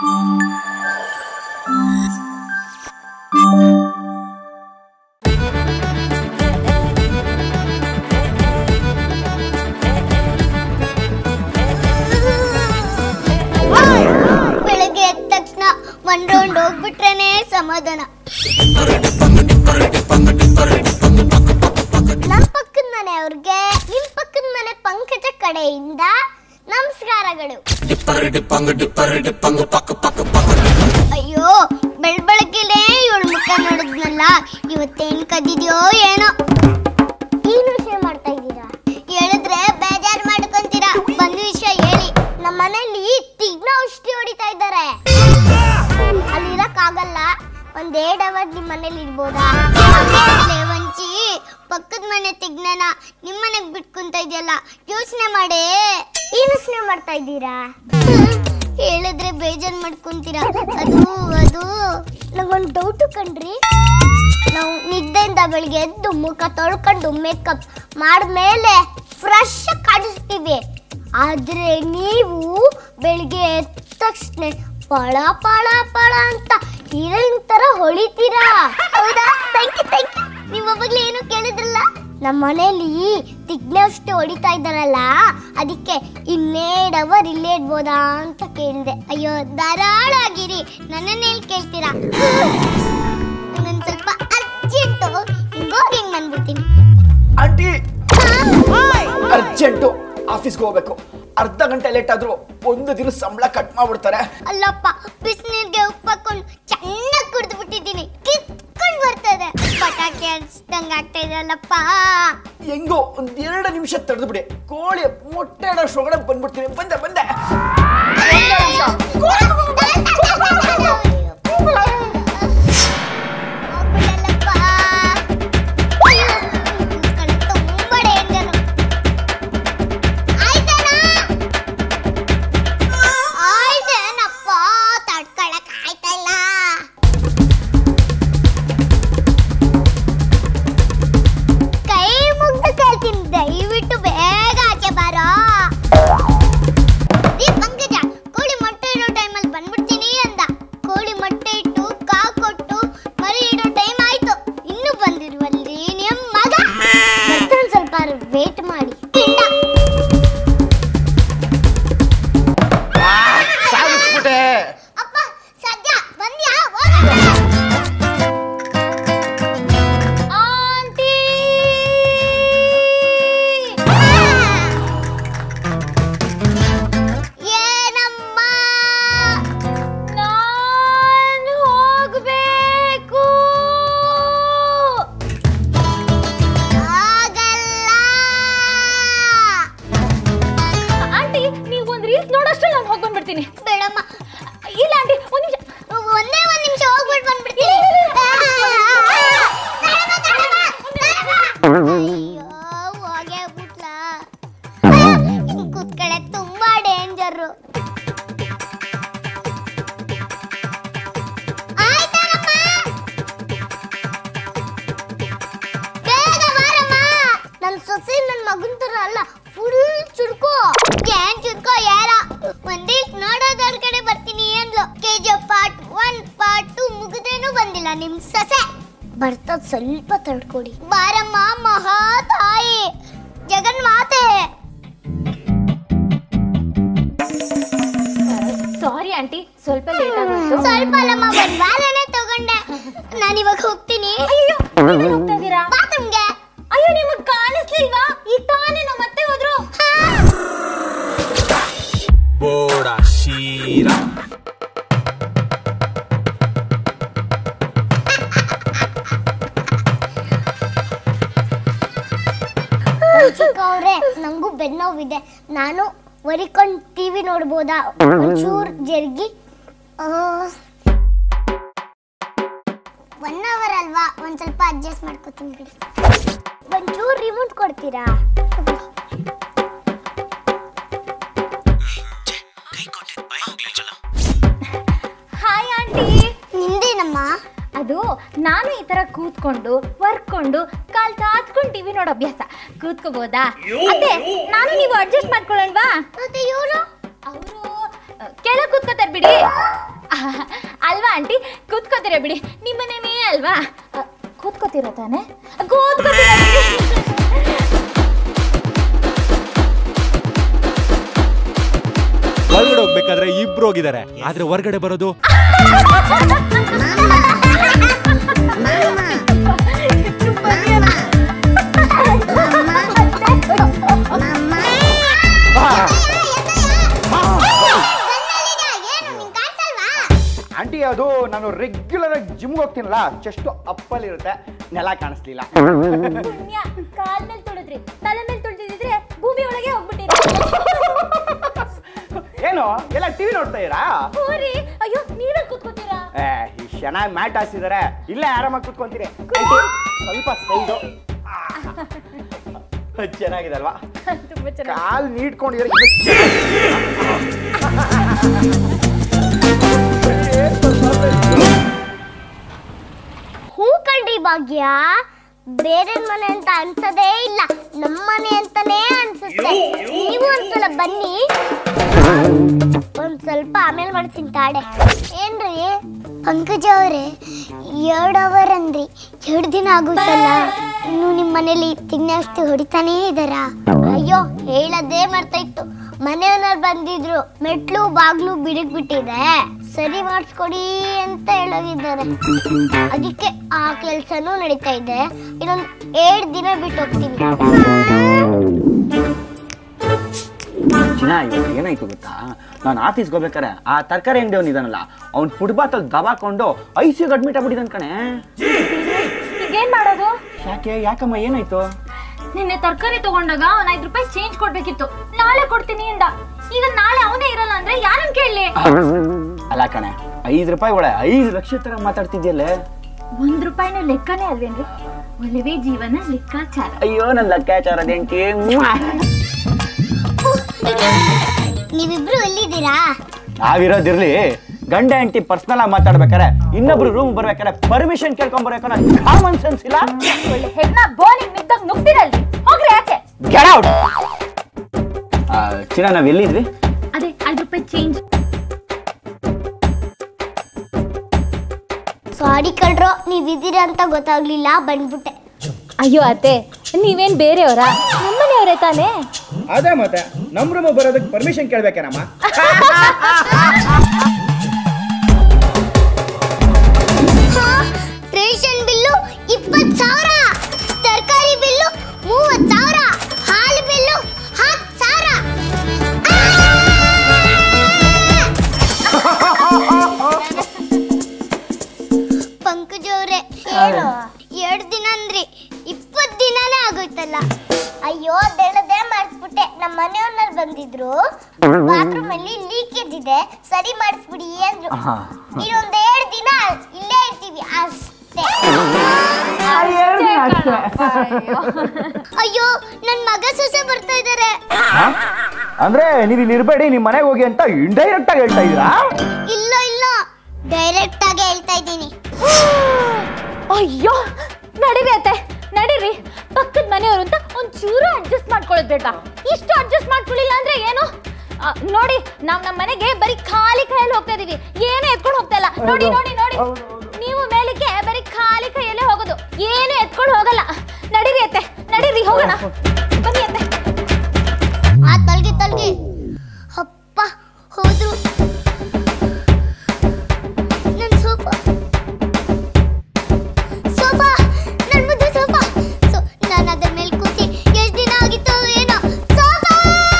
ಬೆಳಗ್ಗೆ ಎದ್ದ ತಕ್ಷಣ ಒಂದ್ ರೌಂಡ್ ಹೋಗ್ಬಿಟ್ರೇನೆ ಸಮಾಧಾನ ನಮ್ ಪಕ್ಕದ ಮನೆ ಅವ್ರಿಗೆ ನಿಮ್ ಪಕ್ಕದ ಮನೆ ಪಂಕಜ ಕಡೆಯಿಂದ ನಮಸ್ಕಾರಗಳು ಅಯ್ಯೋ ಬೆಳ್ ಬೆಳಗ್ಗೆಲೇ ಇವಳು ಮುಖ ನೋಡಿದ್ನಲ್ಲ ಇವತ್ತೇನ್ ಕದಿದ್ಯೋ ಏನೋ ಏನು ವಿಷಯ ಮಾಡ್ತಾ ಇದ್ದೀರಾ ಹೇಳಿದ್ರೆ ಬೇಜಾರ್ ಮಾಡ್ಕೊಂತೀರಾ ಬಂದ ವಿಷಯ ಹೇಳಿ ನಮ್ಮ ಮನೇಲಿ ತಿಗ್ನ ಔಷಧಿ ಹೊಡಿತಾ ಇದ್ದಾರೆ ಅಲ್ಲಿರಕ್ಕಾಗಲ್ಲ ಒಂದ್ ಎರಡ್ ಅವರ್ ನಿಮ್ ಮನೇಲಿ ಇರ್ಬೋದಾ ವಂಚಿ ಪಕ್ಕದ ಮನೆ ತಿಗ್ನನ ನಿಮ್ ಮನೆಗ್ ಬಿಟ್ಕೊಂತ ಇದೆಯಲ್ಲ ಯೋಚನೆ ಮಾಡೇ ಏನ್ ಯೋಚನೆ ಮಾಡ್ತಾ ಇದ್ದೀರಾ ಹೇಳಿದ್ರೆ ಬೇಜಾರ್ ಮಾಡ್ಕೊಂತೀರಾ ಅದು ಅದು ನಂಗೊಂದು ಡೌಟು ಕಣ್ರಿ ನಾವು ನಿದ್ದೆಯಿಂದ ಬೆಳಿಗ್ಗೆ ಎದ್ದು ಮುಖ ತೊಳ್ಕೊಂಡು ಮೇಕಪ್ ಮಾಡಿದ್ಮೇಲೆ ಫ್ರೆಶ್ ಕಾಣಿಸ್ತೀವಿ ಆದ್ರೆ ನೀವು ಬೆಳಿಗ್ಗೆ ಎದ್ದ ತಕ್ಷಣ ಪಳ ಪಳ ಪಳ ಅಂತ ಹೀರೋಯಿನ್ ತರ ಹೊಳಿತೀರಾ ಹೌದಾ ಥ್ಯಾಂಕ್ ಯು ಥ್ಯಾಂಕ್ ಯು ನೀವು ಅವಾಗ್ಲೇ ಏನು ಕೇಳಿದ್ರಲ್ಲ ನಮ್ಮ ಮನೇಲಿ ತಿಗ್ನೆ ಅಷ್ಟು ಹೊಡಿತಾ ಇದ್ದಾರಲ್ಲ ಅದಕ್ಕೆ ಇನ್ನೇಡ್ ಅವರ್ ಇಲ್ಲೇ ಇಡ್ಬೋದಾ ಅಂತ ಕೇಳಿದೆ ಅಯ್ಯೋ ಧಾರಾಳಾಗಿರಿ ನನ್ನನ್ನೇ ಕೇಳ್ತೀರಾ ನಂಗೊಂದ್ ಸ್ವಲ್ಪ ಅರ್ಜೆಂಟು ಹಿಂಗೋಗಿ ಹಿಂಗ್ ಬಂದ್ಬಿಡ್ತೀನಿ ಆಂಟಿ ಅರ್ಜೆಂಟು ಆಫೀಸ್ಗೆ ಹೋಗ್ಬೇಕು ಅರ್ಧ ಗಂಟೆ ಲೇಟ್ ಆದ್ರೂ ಒಂದು ದಿನ ಸಂಬಳ ಕಟ್ ಮಾಡ್ಬಿಡ್ತಾರೆ ಅಲ್ಲಪ್ಪ ಬಿಸಿನೀರ್ಗೆ ಉಪ್ಪು ಹಾಕೊಂಡು ಚೆನ್ನಾಗಿ ಕುಡಿದು ಬಿಟ್ಟಿದ್ದೀನಿ ಕಿತ್ಕೊಂಡು ಬರ್ತದೆ ಪಟಾಕಿ ಹಚ್ದಂಗ ಆಗ್ತಾ ಇದೆಯಲ್ಲಪ್ಪ ಹೆಂಗೋ ಒಂದ್ ಎರಡು ನಿಮಿಷ ತಡೆದು ಬಿಡಿ ಕೋಳಿ ಮೊಟ್ಟೆ ಇಡೋಷ್ಟ್ರೊಳಗಡೆ ಬಂದ್ಬಿಡ್ತೀನಿ ಬಂದೆ ಬಂದೆ ಹೋಗ್ಬಿಡಲ್ಲಪ್ಪ. ಅಯ್ಯೋ, ಈ ಕಡೆ ತುಂಬಾ danger. ಆಯ್ತೇನಾ? ಆಯ್ತೇನಪ್ಪ ತಡ್ಕೊಳಕ್ ಆಯ್ತಾ ಇಲ್ಲ ಕೈ ಮುಗ್ದು ಕೇಳ್ತೀನಿ ದಯವಿಟ್ಟು ಬೇಗ ಆಚೆ ಬಾರೋ ಈ ಪಂಕಜ ಕೋಳಿ ಮೊಟ್ಟೆ ಇಡೋ ಟೈಮಲ್ಲಿ ಬಂದ್ಬಿಡ್ತೀನಿ ಅಂದ ಕೋಳಿ ಮೊಟ್ಟೆ ಇಟ್ಟು ಕಾ ಕೊಟ್ಟು ಮರಿ ಇಡೋ ಟೈಮ್ ಆಯ್ತು ಇನ್ನೂ ಬಂದಿರುವಲ್ರಿ ನಿಮ್ ಮಗ ಬರ್ತಾನೆ ಸ್ವಲ್ಪ ವೇಟ್ ಮಾಡಿ ತಿಂದ. ಸಾಗಿಸ್ಬಿಟ್ಟೆ ಅಪ್ಪ ಸದ್ಯ ಬಂದ್ಯಾ ಹೋಗು. ಆಂಟಿ ಏನಮ್ಮ ನಾನು ಹೋಗ್ಬೇಕು ಆಗಲ್ಲ ಆಂಟಿ ನೀವು ಒಂದು ರೀಲ್ಸ್ ನೋಡೋಷ್ಟ್ರಲ್ಲಿ ನಾನು ಹೋಗಿ ಬಂದ್ಬಿಡ್ತೀನಿ ಬೇಡಮ್ಮ ಇಲ್ಲ ಆಂಟಿ ಒಂದು ನಿಮಿಷ ಒಂದೇ ಒಂದ್ ನಿಮಿಷ ಹೋಗ್ಬಿಟ್ಟು ಬಂದ್ಬಿಡ್ತೀನಿ ಅಯ್ಯೋ ಹೋಗೇ ಬಿಟ್ಲ ಹಿಂಗ್ ಕೂತ್ಕೊಳ್ಳೋದ್ ತುಂಬಾ ಡೇಂಜರು ನನ್ ಸೊಸೆ ನನ್ ಮಗನ್ ತರ ಅಲ್ಲ ಫುಲ್ ಚುಡ್ಕೋ ಏನ್ ಚುಡ್ಕೋ ಯಾರ ಒಂದೇ ನೋಡೋದವ್ರ ಕಡೆ ಬರ್ತೀನಿ ಅಂದ್ಲು K G part one part two ಮುಗಿದ್ರೇನು ಬಂದಿಲ್ಲ ನಿಮ್ ಸೊಸೆ ಬರ್ತದ್ ಸ್ವಲ್ಪ ತಡ್ಕೊಡಿ ಬಾರಮ್ಮ ಮಹಾ ತಾಯಿ ಜಗನ್ಮಾತೆ ಸಾರಿ ಆಂಟಿ ಸ್ವಲ್ಪ ಲೇಟ್ ಆಗೋಯ್ತು ಸ್ವಲ್ಪ ಅಲ್ಲಮ್ಮ ಒಂದ್ ವಾರನೇ ತಗೊಂಡೆ ನಾನು ಇವಾಗ ಹೋಗ್ತೀನಿ ಅಯ್ಯೋ ನೀವ್ ಹೋಗ್ತಾ ಇದ್ದೀರಾ ಬಾತ್ರೂಮ್ಗೆ ಅಯ್ಯೋ ನಿಮಗ್ ಕಾಣಿಸ್ಲಿಲ್ವಾ ಈಗ ತಾನೇ ನಮ್ಮ ಮತ್ತೆ ಹೋದ್ರು Buonasera. ಚಿಕ್ಕ ಅವ್ರೆ ನಂಗೂ ಬೆನ್ನೋವಿದೆ ನಾನು ಒರಿಕೊಂಡು ಟಿವಿ ನೋಡ್ಬೋದಾ ಒಂಚೂರ್ ಜರ್ಗಿ ಒನ್ ಅವರ್ ಅಲ್ವಾ ಒಂದ್ ಸ್ವಲ್ಪ ಅಡ್ಜಸ್ಟ್ ಮಾಡ್ಕೋತೀನಿ ಬಿಡಿ ಒಂಚೂರ್ ರಿಮೋಟ್ ಕೊಡ್ತೀರಾ ಹಾಯ್ ಆಂಟಿ ನಿಂದೇನಮ್ಮ ಅದು ನಾನು ಈ ತರ ಕೂತ್ಕೊಂಡು ವರ್ಕೊಂಡು ಕಾಲ್ ಚಾಚ್ಕೊಂಡು ಟಿವಿ ನೋಡೋ ಅಭ್ಯಾಸ ಕೂತ್ಕೋಬೋದಾ ಅದೇ ನಾನು ನೀವು ಅಡ್ಜಸ್ಟ್ ಮಾಡ್ಕೊಳ್ಳೋಣವಾ ಮತ್ತೆ ಇವರು ಅವರು ಕೆಳಗೆ ಕೂತ್ಕೋತಾರೆ ಬಿಡಿ ಅಲ್ವಾ ಆಂಟಿ ಕೂತ್ಕೋತೀರ ಬಿಡಿ ನಿಮ್ಮನೇನೇ ಅಲ್ವಾ ಅ, ಕೂತ್ಕೋತೀರ ತಾನೆ ಕೂತ್ಕೋತೀರ ಬಿಡಿ. ಒಳಗಡೆ ಹೋಗ್ಬೇಕಾದ್ರೆ ಇಬ್ರು ಹೋಗಿದ್ದಾರೆ ಆದ್ರೆ ಹೊರಗಡೆ ಬರೋದು ಏನು ನಿಂಗೆ ಕಾಣಿಸಲ್ವಾ ಆಂಟಿ ಅದು ನಾನು ರೆಗ್ಯುಲರ್ ಆಗಿ ಜಿಮ್ಗೆ ಹೋಗ್ತೀನಲ್ಲ ಚೆಸ್ಟ್ ಅಪ್ಪಲ್ಲಿ ಇರುತ್ತೆ ನೆಲ ಕಾಣಿಸ್ಲಿಲ್ಲ ಪುಣ್ಯ ಕಾಲ್ ಮೇಲೆ ತುಳಿದ್ರಿ ತಲೆ ಮೇಲೆ ತುಳಿದಿದ್ರೆ ಭೂಮಿ ಒಳಗೆ ಹೋಗ್ಬಿಟ್ಟಿರಿ ಏನು ಎಲ್ಲ ಟಿವಿ ನೋಡ್ತಾ ಇರಾ ಹೋರಿ ಅಯ್ಯೋ ನೀವೇ ಕೂತ್ಕೋತೀರಾ ಏ ಚೆನ್ನಾಗಿ ಮ್ಯಾಟ್ ಹಾಸಿದ್ದಾರೆ ಇಲ್ಲೇ ಆರಾಮಾಗಿ ಕೂತ್ಕೊಂತೀರಿ ಆಂಟಿ ಸ್ವಲ್ಪ ಸೈಡು ಚೆನ್ನಾಗಿದೆ ಅಲ್ವಾ ತುಂಬಾ ಚೆನ್ನಾಗಿ ಕಾಲ್ ನೀಡ್ಕೊಂಡಿದ್ರೆ ಇನ್ನೂ ಚೆನ್ನಾಗಿದೆ. ಹೂ ಕಣ್ರಿ ಭಾಗ್ಯ ಬೇರೆ ಮನೆ ಅಂತ ಅನ್ಸದೇ ಇಲ್ಲ ನಮ್ಮ ಮನೆ ಅಂತಾನೇ ಅನ್ಸುತ್ತೆ ನೀವು ಒಂದ್ಸಲ ಬನ್ನಿ ಒಂದ್ ಸ್ವಲ್ಪ ಆಮೇಲೆ ಮಾಡ್ತೀನಿ ತಾಡೆ ಏನ್ರಿ ಪಂಕಜ ಅವರೇ ಎರಡು ಅವರ್ ಅಂದ್ರಿ ಎರಡು ದಿನ ಆಗುತ್ತಲ್ಲ ಇನ್ನು ನಿಮ್ಮ ಮನೇಲಿ ತಿಂಗ್ನೆ ಅಷ್ಟು ಹೊಡಿತಾನೇ ಇದ್ದಾರಾ ಅಯ್ಯೋ ಹೇಳದೇ ಮರ್ತಾಯ್ತು ಮನೆಯವ್ರು ಬಂದಿದ್ರು ಮೆಟ್ಲು ಬಾಗ್ಲು ಬಿಡಕ್ ಬಿಟ್ಟಿದೆ ಸರಿ ಮಾಡಿಸ್ಕೊಡಿ ಅಂತ ಹೇಳೋಗಿದ್ದಾರೆ ಅದಕ್ಕೆ ಆ ಕೆಲ್ಸನೂ ನಡೀತಾ ಇದೆ ಇನ್ನೊಂದು ಏಳು ದಿನ ಬಿಟ್ಟು ಹೋಗ್ತೀನಿ ಚಿನ್ನ ಇವತ್ತು ಏನಾಯ್ತು ಗೊತ್ತಾ ನಾನು ಆಫೀಸ್ಗೆ ಹೋಗ್ಬೇಕಾರೆ ಆ ತರಕಾರಿ ಅಂಗಡಿ ಇದಾನಲ್ಲ ಅವ್ನು ಫುಟ್ಬಾತಲ್ಲಿ ದಬಾಕೊಂಡು ಐ ಸಿ ಅಡ್ಮಿಟ್ ಆಗ್ಬಿಟ್ಟಿದ್ದಾನೆ ಕಣೆ ಈಗೇನ್ ಮಾಡೋದು ಯಾಕೆ ಯಾಕಮ್ಮ ಏನಾಯ್ತು ನಿನ್ನೆ ತರಕಾರಿ ತಗೊಂಡಾಗ ಒಂದ್ ಐದು ರೂಪಾಯಿ ಚೇಂಜ್ ಕೊಡ್ಬೇಕಿತ್ತು ನಾಳೆ ಕೊಡ್ತೀನಿ ಅಂದ ಈಗ ನಾಳೆ ಅವನೇ ಇರಲ್ಲ ಅಂದ್ರೆ ಯಾರನ್ನ ಕೇಳಲಿ ಅಲ್ಲ ಕಣೆ ಐದು ರೂಪಾಯಿ ಒಳ್ಳೆ ಐದು ಲಕ್ಷ ತರ ಮಾತಾಡ್ತಿದ್ಯಲ್ಲೇ ಒಂದ್ ರೂಪಾಯಿನ ಲೆಕ್ಕನೇ ಅಲ್ವೇನ್ರಿ ಒಲವೇ ಜೀವನ ಲೆಕ್ಕಾಚಾರ ಅಯ್ಯೋ ನನ್ನ ಲೆಕ್ಕಾಚಾರ ಅದೇಂಟಿ ನೀವಿಬ್ರು ಎಲ್ಲಿದ್ದೀರಾ ನಾವಿರೋದಿರ್ಲಿ ಗಂಡ ಹೆಂಡತಿ ಪರ್ಸನಲ್ ಆಗಿ ಮಾತಾಡ್ಬೇಕಾರೆ ಇನ್ನೊಬ್ರು ರೂಮ್ ಬರ್ಬೇಕಾರೆ ಪರ್ಮಿಷನ್ ಕೇಳ್ಕೊಂಡ್ ಬರ್ಬೇಕಾರೆ ಕಾಮನ್ ಸೆನ್ಸ್ ಇಲ್ಲ ಒಳ್ಳೆ ಹೆಣ್ಣ ಬೋನಿಗೆ ನಿಂತಾಗ ನುಗ್ತಿರಲ್ರಿ ಹೋಗ್ರಿ ಆಚೆ ಗೆಟ್ ಔಟ್ ಚಿನ್ನ ನಾವ್ ಎಲ್ಲಿದ್ವಿ ಅದೇ ಐದು ರೂಪಾಯಿ ಚೇಂಜ್ ಸಾರಿ ಕಳ್ರೋ ನೀವಿದ್ದೀರಾ ಅಂತ ಗೊತ್ತಾಗ್ಲಿಲ್ಲ ಬಂದ್ಬಿಟ್ಟೆ ಅಯ್ಯೋ ಅತ್ತೆ ನೀವೇನ್ ಬೇರೆಯವರಾ ನಮ್ಮನೆಯವರೇ ತಾನೇ ಅದೇ ಮತ್ತೆ ನಮ್ ರೂಮ್ ಬರೋದಕ್ಕೆ ಪರ್ಮಿಷನ್ ಕೇಳ್ಬೇಕೇನಮ್ಮ ರೇಷನ್ ಬಿಲ್ಲು ಇಪ್ಪತ್ತು ಸಾವಿರ ತರಕಾರಿ ಬಿಲ್ಲು ಮೂವತ್ತು ಸಾವಿರ ಹಾಲು ಬಿಲ್ಲು ಹತ್ತು ಸಾವಿರ ಪಂಕಜ ಅವ್ರೆ ಏನು ಎರಡು ದಿನ ಅಂದ್ರಿ ಇಪ್ಪತ್ತು ದಿನಾನೇ ಆಗೋಯ್ತಲ್ಲ ಅಯ್ಯೋ ದೇಣದೇ ಮಾಡಿಸ್ಬಿಟ್ಟೆ ನಮ್ಮ ಮನೆಯವ್ರಲ್ಲಿ ಬಂದಿದ್ರು ಬಾತ್ರೂಮ್ ಅಲ್ಲಿ ಲೀಕೇಜ್ ಇದೆ ಸರಿ ಮಾಡಿಸ್ಬಿಡಿ ಅಂದ್ರು ಇನ್ನೊಂದ್ ಎರಡು ದಿನ ಇಲ್ಲೇ ಇರ್ತೀವಿ ಅಷ್ಟೇ ಅಯ್ಯೋ ನನ್ ಮಗ ಸೊಸೆ ಬರ್ತಾ ಇದಾರೆ ಅಂದ್ರೆ ನೀವ್ ಇಲ್ಲಿ ಇರ್ಬೇಡಿ ನಿಮ್ ಮನೆಗೆ ಹೋಗಿ ಅಂತ ಇಂಡೈರೆಕ್ಟ್ ಆಗಿ ಹೇಳ್ತಾ ಇದೀರಾ ಇಲ್ಲ ಇಲ್ಲ ಡೈರೆಕ್ಟ್ ಆಗಿ ಹೇಳ್ತಾ ಇದ್ದೀನಿ ಅಯ್ಯೋ ನಡೀರಿ ಅತ್ತೆ ನಡೀರಿ ಪಕ್ಕದ ಮನೆಯವರು ಅಂತ ಒಂಚೂರು ಅಡ್ಜಸ್ಟ್ ಮಾಡ್ಕೊಳ್ಳೋದು ಬೇಡ ಇಷ್ಟು ಅಡ್ಜಸ್ಟ್ ಮಾಡ್ಕೊಳ್ಳಿಲ್ಲ ಅಂದ್ರೆ ಏನು ಆ, ನೋಡಿ ನಾವ್ ನಮ್ಮ ಮನೆಗೆ ಬರೀ ಖಾಲಿ ಕೈಯಲ್ಲಿ ಹೋಗ್ತಾ ಇದೀವಿ ಏನು ಎತ್ಕೊಂಡು ಹೋಗ್ತಾ ಇಲ್ಲ ನೋಡಿ ನೋಡಿ ನೋಡಿ ನೀವು ಮೇಲಕ್ಕೆ ಬರೀ ಖಾಲಿ ಕೈಯಲ್ಲೇ ಹೋಗೋದು ಏನು ಎತ್ಕೊಂಡು ಹೋಗಲ್ಲ ನಡೀರಿ ಅತ್ತೆ ನಡೀರಿ ಹೋಗೋಣ ಬನ್ನಿ ಅತ್ತೆ ಆ ತಲ್ಗಿ ತಲ್ಗಿ ಅಪ್ಪ ಹೋದ್ರು ನನ್ ಸೋಫಾ ಸೋಫಾ ನನ್ ಮುದ್ದು ಸೋಫಾ ಸೊ ನಾನು ಅದ್ರ ಮೇಲೆ ಕೂತಿ ಎಷ್ಟು ದಿನ ಆಗಿತ್ತು ಏನೋ ಸೋಫಾ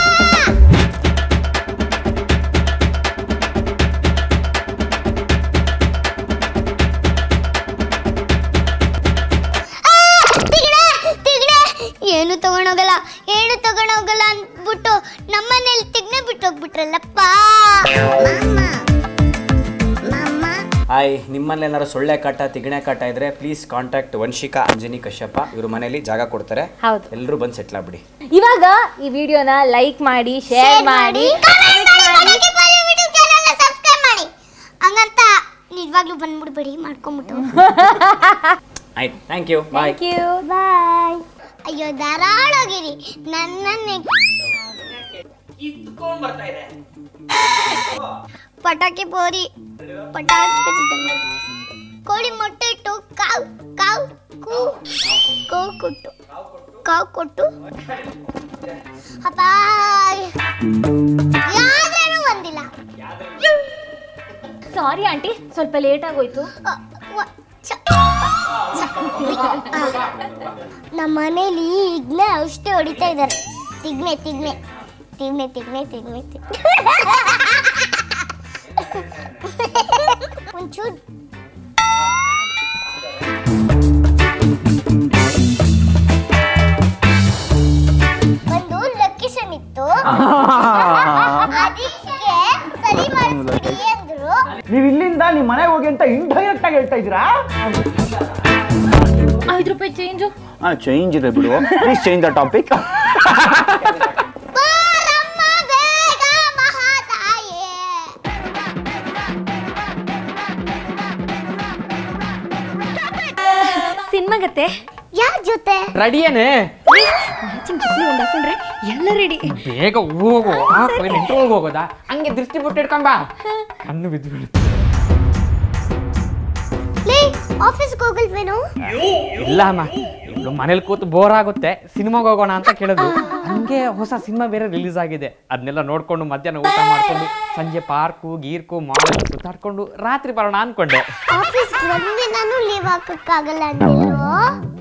ಆ, ತಿಗ್ಡೆ, ತಿಗ್ಡೆ. ಏನು ತಗೊಂಡೋಗಲ್ಲ ಏನು ತಗೊಂಡೋಗಲ್ಲ ಅಂದ್ಬಿಟ್ಟು ನಮ್ಮನೇಲಿ ತಿಗ್ನೆ ಬಿಟ್ಟು ಹೋಗ್ಬಿಟ್ರಲ್ಲಪ್ಪ ಹಾಯ್ ನಿಮ್ಮಲ್ಲಿ ಏನಾದ್ರು ಸೊಳ್ಳೆ ಕಾಟ ತಿಗಣೆ ಕಾಟ ಇದ್ರೆ ಪ್ಲೀಸ್ ಕಾಂಟ್ಯಾಕ್ಟ್ ವಂಶಿಕಾ ಅಂಜನಿ ಕಶ್ಯಪ ಇವ್ರ ಮನೇಲಿ ಜಾಗ ಕೊಡ್ತಾರೆ ಹೌದು. ಎಲ್ಲರೂ ಬಂದು ಸೆಟ್ಲ್ ಆಗ್ಬಿಡಿ ಇವಾಗ ಈ ವಿಡಿಯೋನ ಲೈಕ್ ಮಾಡಿ ಶೇರ್ ಮಾಡಿ ಸಬ್ಸ್ಕ್ರೈಬ್ ಮಾಡಿ ಹಂಗಂತ ನಿಜವಾಗ್ಲೂ ಬಂದ್ಬಿಡ್ಬೇಡಿ ಮಾಡ್ಕೊಂಬಿಟ್ಟು ಆಯ್ತು thank you bye thank you bye ಅಯ್ಯೋ ಧಾರಾಳಗಿರಿ ನನ್ನನ್ನೇ ಪಟಾಕಿ ಪೋರಿ ಪಟಾಕಿ ಹಚ್ಚಿದಂಗೆ. ಕೋಳಿ ಮೊಟ್ಟೆ ಇಟ್ಟು ಕಾವು ಕಾವು ಕೂ ಕೂ ಕೊಟ್ಟು ಕಾವು ಕೊಟ್ಟು ಅಪ್ಪ ಯಾವ್ದೇನು ಬಂದಿಲ್ಲ ಸಾರಿ ಆಂಟಿ ಸ್ವಲ್ಪ ಲೇಟ್ ಆಗೋಯ್ತು ಅ, ವ- ಛ, ಛ. ಆ. ನಮ್ಮ ಮನೇಲಿ ಈಗ್ಲೇ ಔಷಧಿ ಹೊಡಿತಾ ಇದ್ದಾರೆ ತಿಗ್ನೆ ತಿಗ್ನೆ ತಿಗ್ನೆ ತಿಗ್ನೆ ತಿಗ್ನೆ ತಿಗ್ನೆ ಒಂಚೂರು ಒಂದು ಲೊಕೇಶನ್ ಇತ್ತು ಅದಕ್ಕೆ ಸರಿ ಮಾಡಿಸ್ಬಿಡಿ ಅಂದ್ರು ನೀವು ಇಲ್ಲಿಂದ ನಿಮ್ಮ ಮನೆಗೆ ಹೋಗಿ ಅಂತ ಇಂಡೈರೆಕ್ಟ್ ಆಗಿ ಹೇಳ್ತಾ ಇದ್ದೀರಾ ಐದು ರೂಪಾಯಿ ಚೇಂಜು ಹಾ ಚೇಂಜ್ ಇದೆ ಬಿಡು ಪ್ಲೀಸ್ ಚೇಂಜ್ ದ ಟಾಪಿಕ್ ಬಾರಮ್ಮ ಬೇಗ ಮಹಾತಾಯೇ ಸಿನಿಮಾಗತ್ತೆ ಯಾರ ಜೊತೆ ರೆಡಿಯೇನೆ ಒಂದು ಹಾಕೊಂಡ್ರೆ ಎಲ್ಲ ರೆಡಿ ಬೇಗ ಹೋಗು ಹಾಕು ಇಂಟ್ರೋಲ್ಗೆ ಹೋಗೋದಾ ಹಂಗೆ ದೃಷ್ಟಿ ಬಿಟ್ಟು ಇಟ್ಕೊಂಬ ಕಣ್ಣು ಬಿದ್ದು ಬೀಳುತ್ತೆ. ಲೇ ಆಫೀಸ್ಗೆ ಹೋಗಲ್ವೇನು ಇಲ್ಲ ಅಮ್ಮ ಇವಳು ಮನೇಲಿ ಕೂತು ಬೋರ್ ಆಗುತ್ತೆ ಸಿನಿಮಾಗೆ ಹೋಗೋಣ ಅಂತ ಕೇಳಿದ್ರು ಹಂಗೆ ಹೊಸ ಸಿನಿಮಾ ಬೇರೆ ರಿಲೀಸ್ ಆಗಿದೆ ಅದನ್ನೆಲ್ಲ ನೋಡ್ಕೊಂಡು ಮಧ್ಯಾಹ್ನ ಊಟ ಮಾಡ್ಕೊಂಡು ಸಂಜೆ ಪಾರ್ಕು ಗೀರ್ಕು ಮಾಲ್ ಸುತ್ತಾಡ್ಕೊಂಡು ರಾತ್ರಿ ಬರೋಣ ಅನ್ಕೊಂಡೆ ಆಫೀಸ್ಗೆ ಒಂದಿನಾನು ಲೀವ್ ಹಾಕಕ್ಕಾಗಲ್ಲ ಅಂದಿಲ್ವೋ